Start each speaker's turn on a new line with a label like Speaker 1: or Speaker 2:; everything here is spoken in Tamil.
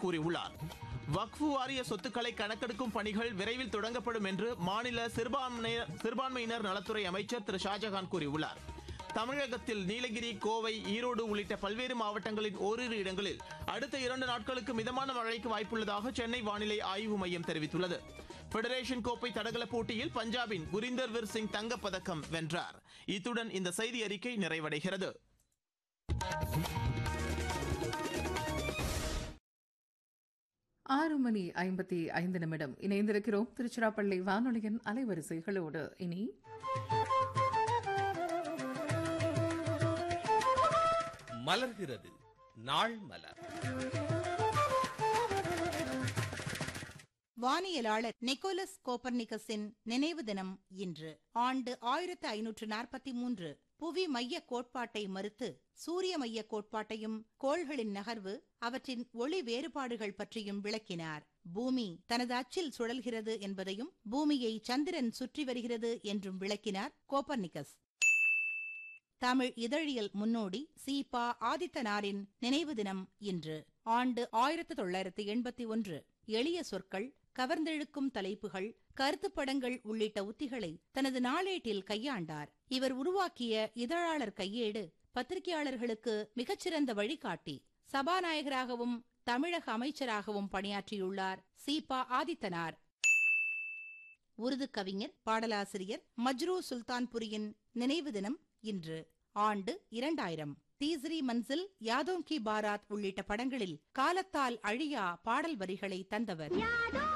Speaker 1: கூறியுள்ளார் வக்ஃபு வாரிய சொத்துக்களை கணக்கெடுக்கும் பணிகள் விரைவில் தொடங்கப்படும் என்று மாநில சிறுபான்மையினர் சிறுபான்மையினர் நலத்துறை அமைச்சர் திரு ஷாஜகான் கூறியுள்ளார் தமிழகத்தில் நீலகிரி கோவை ஈரோடு உள்ளிட்ட பல்வேறு மாவட்டங்களின் ஓரிரு இடங்களில் அடுத்த இரண்டு நாட்களுக்கு மிதமான மழைக்கு வாய்ப்புள்ளதாக சென்னை வானிலை ஆய்வு மையம் தெரிவித்துள்ளது ஃபெடரேஷன் கோப்பை தடகள போட்டியில் பஞ்சாபின் குரிந்தர் வீர் சிங் தங்கப்பதக்கம் வென்றார் இத்துடன் இந்த செய்தி அறிக்கை நிறைவடைகிறது
Speaker 2: ஆறு மணி ஐம்பத்தி ஐந்து நிமிடம் இணைந்திருக்கிறோம் திருச்சிராப்பள்ளி வானொலியின் அலைவரிசைகளோடு இனி
Speaker 3: மலர்கிறது நாள் மலர்
Speaker 4: வானியலாளர் நிக்கோலஸ் கோப்பர்னிகஸின் நினைவு தினம் இன்று ஆண்டு ஆயிரத்து ஐநூற்று நாற்பத்தி மூன்று புவி மைய கோட்பாட்டை மறுத்து சூரிய மைய கோட்பாட்டையும் கோள்களின் நகர்வு அவற்றின் ஒளி வேறுபாடுகள் பற்றியும் விளக்கினார் பூமி தனது அச்சில் சுழல்கிறது என்பதையும் பூமியை சந்திரன் சுற்றி வருகிறது என்றும் விளக்கினார் கோப்பர்னிகஸ் தமிழ் இதழியல் முன்னோடி சீபா ஆதித்தனாரின் நினைவு தினம் இன்று ஆண்டு ஆயிரத்து தொள்ளாயிரத்து எண்பத்தி ஒன்று எளிய சொற்கள் கவர்ந்தெழுக்கும் தலைப்புகள் கருத்துப்படங்கள் உள்ளிட்ட உத்திகளை தனது நாளேட்டில் கையாண்டார் இவர் உருவாக்கிய இதழாளர் கையேடு பத்திரிகையாளர்களுக்கு மிகச்சிறந்த வழிகாட்டி சபாநாயகராகவும் தமிழக அமைச்சராகவும் பணியாற்றியுள்ளார் சீபா ஆதித்தனார் உருது கவிஞர் பாடலாசிரியர் மஜ்ரூ சுல்தான்புரியின் நினைவு தினம் இன்று ஆண்டு இரண்டாயிரம் தீஸ்ரி மன்சில் யாதோங்கி பாராத் உள்ளிட்ட படங்களில் காலத்தால் அழியா பாடல் வரிகளை தந்தவர்